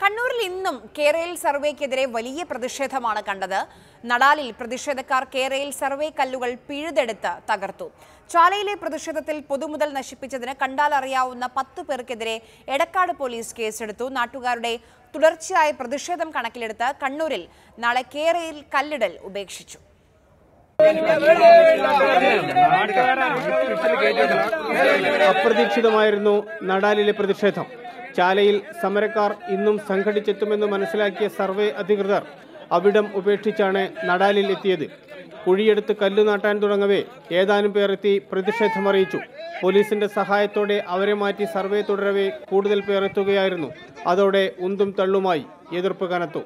കണ്ണൂരിൽ ഇന്നും കേരയിൽ സർവേക്കെതിരെ വലിയ പ്രതിഷേധമാണ് കണ്ടത് നടാലിൽ പ്രതിഷേധക്കാർ കേരയിൽ സർവേ കല്ലുകൾ പിഴുതെടുത്ത് തകർത്തു ചാലയിലെ പ്രതിഷേധത്തിൽ പൊതുമുതൽ നശിപ്പിച്ചതിന് കണ്ടാൽ അറിയാവുന്ന പത്ത് പേർക്കെതിരെ എടക്കാട് പോലീസ് കേസെടുത്തു നാട്ടുകാരുടെ തുടർച്ചയായ പ്രതിഷേധം കണക്കിലെടുത്ത് കണ്ണൂരിൽ നാളെ കേരയിൽ കല്ലിടൽ ഉപേക്ഷിച്ചു അപ്രതീക്ഷിതമായിരുന്നു നടാലിലെ പ്രതിഷേധം ചാലയിൽ സമരക്കാർ ഇന്നും സംഘടിച്ചെത്തുമെന്ന് മനസ്സിലാക്കിയ സർവേ അധികൃതർ അവിടം ഉപേക്ഷിച്ചാണ് നടാലിൽ എത്തിയത് കുഴിയെടുത്ത് കല്ല് നാട്ടാൻ തുടങ്ങവേ ഏതാനും പേർ എത്തി പ്രതിഷേധമറിയിച്ചു പോലീസിന്റെ സഹായത്തോടെ അവരെ മാറ്റി സർവേ തുടരവേ കൂടുതൽ പേർ എത്തുകയായിരുന്നു അതോടെ ഉന്തും തള്ളുമായി എതിർപ്പ് കനത്തു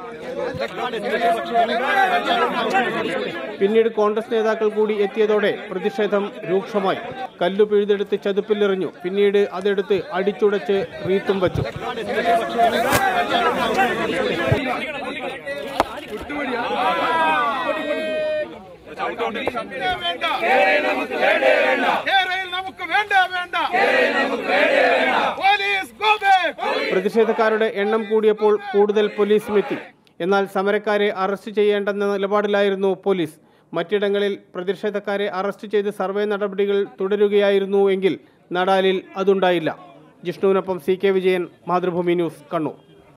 പിന്നീട് കോൺഗ്രസ് നേതാക്കൾ കൂടി എത്തിയതോടെ പ്രതിഷേധം രൂക്ഷമായി കല്ലു പിഴുതെടുത്ത് ചതുപ്പിലെറിഞ്ഞു പിന്നീട് അതെടുത്ത് അടിച്ചുടച്ച് റീത്തും വച്ചു കേരളയിൽ നമുക്ക് വേണ്ട വേണ്ട പോലീസ് ഗോ ബാക്ക് പ്രതിഷേധക്കാരുടെ എണ്ണം കൂടിയപ്പോൾ കൂടുതൽ പോലീസും എത്തി എന്നാൽ സമരക്കാരെ അറസ്റ്റ് ചെയ്യേണ്ടെന്ന നിലപാടിലായിരുന്നു പോലീസ് മറ്റിടങ്ങളിൽ പ്രതിഷേധക്കാരെ അറസ്റ്റ് ചെയ്ത് സർവേ നടപടികൾ തുടരുകയായിരുന്നു എങ്കിൽ നടാലിൽ അതുണ്ടായില്ല ജിഷ്ണുവിനൊപ്പം C K Vijayan Mathrubhumi news Kannur